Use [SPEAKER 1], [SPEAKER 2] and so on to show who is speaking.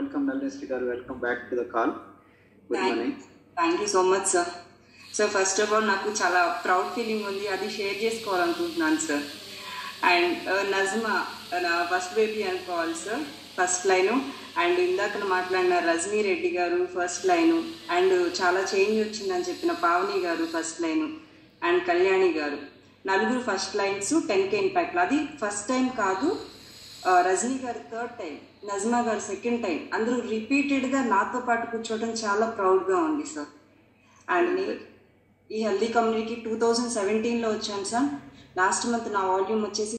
[SPEAKER 1] welcome Nalleswari గారు welcome back to the call good morning
[SPEAKER 2] thank you so much sir so first of all నాకు చాలా proud feeling ఉంది అది share చేసుకోవాలనుకుంటున్నాను sir and Najma నా first baby అనుకోవాలి సార్ ఫస్ట్ లైను అండ్ ఇందాక మాట్లాడిన రజనీ రెడ్డి గారు ఫస్ట్ లైను అండ్ చాలా చేంజ్ వచ్చిందని చెప్పిన పావని గారు ఫస్ట్ లైను అండ్ కళ్యాణి గారు నలుగురు first lines ten K impact అది ఫస్ట్ టైం కాదు ఆ, రజనీ గారు థర్డ్ టైం నజ్మా గారు సెకండ్ టైం అందరూ రిపీటెడ్గా నాతో పాటు కూర్చోవడం చాలా ప్రౌడ్గా ఉంది సార్ అండ్ నే- ఈ హెల్దీ కమ్యూనిటీకి టూ థౌజండ్ సెవెంటీన్లో వచ్చాను సార్ లాస్ట్ మంత్ నా వాల్యూమ్ వచ్చేసి